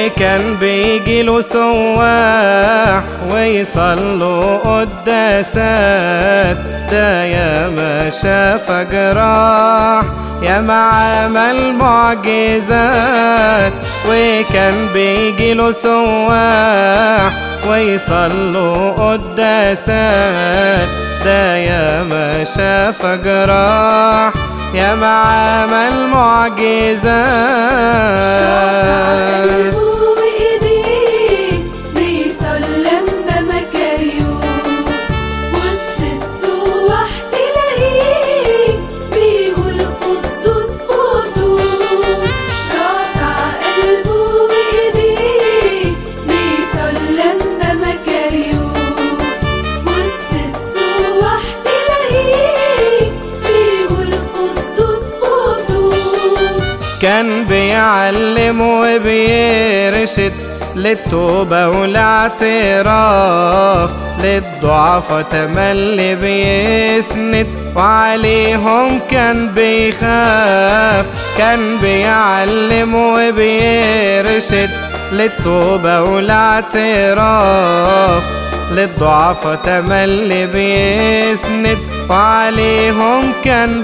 وكان بيجي له سواح ويصلوا قداسات ده يا ما شاف جراح يا ما عمل معجزات وكان بيجي له سواح ويصلوا قداسات ده يا ما شاف جراح يا ما عمل معجزات قلبه بإيديه بيسلم بمكاريوس وسط السواح تلاقيه بيقول قدوس قدوس رافع قلبه بإيديه بيسلم بمكاريوس وسط السواح تلاقيه بيقول قدوس قدوس كان بيعلم وبيرشد للتوبة والاعتراف للضعفاء تملي بيسند وعليهم كان بيخاف كان بيعلم وبيرشد للتوبة والاعتراف للضعفاء تملي بيسند وعليهم كان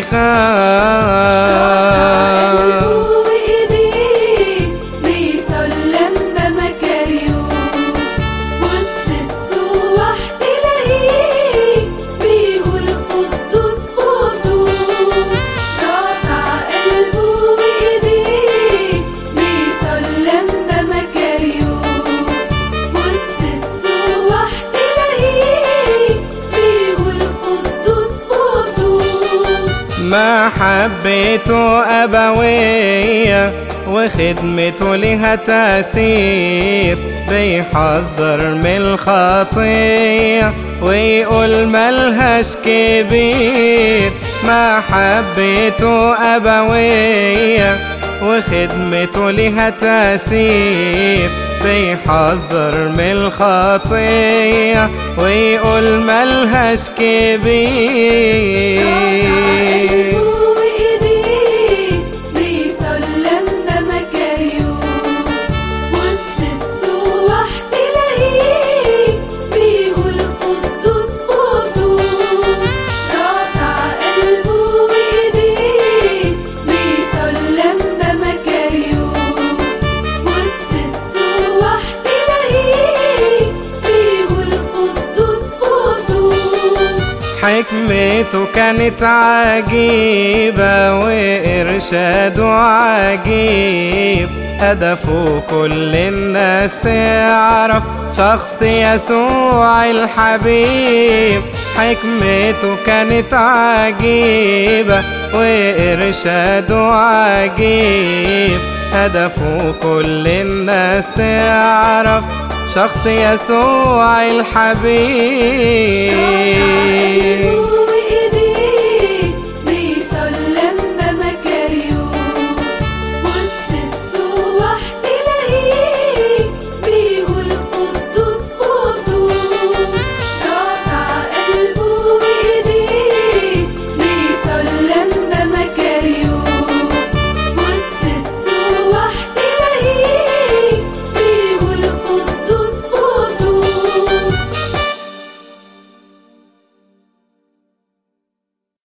بيخاف قلبه بإيديه بيسلم بمكاريوس وسط السواح تلاقيه بيقول قدوس قدوس رافع قلبه بإيديه بيسلم بمكاريوس وسط السواح تلاقيه بيقول قدوس قدوس ما حبيته أبوية وخدمته لها تأثير بيحذر من الخطية ويقول ملهاش كبير ما حبيته أبوية وخدمته لها تأثير بيحذر من الخطية ويقول ملهاش كبير قلبه بإيديه بيسلم بمكاريوس وسط السواح تلاقيه بيقول قدوس قدوس رافع قلبه بإيديه بيسلم بمكاريوس وسط السواح تلاقيه بيقول قدوس قدوس حكمته كانت عجيبة وإرشاده عجيب هدفه كل الناس تعرف شخص يسوع الحبيب حكمته كانت عجيبة وإرشاده عجيب هدفه كل الناس تعرف شخص يسوع الحبيب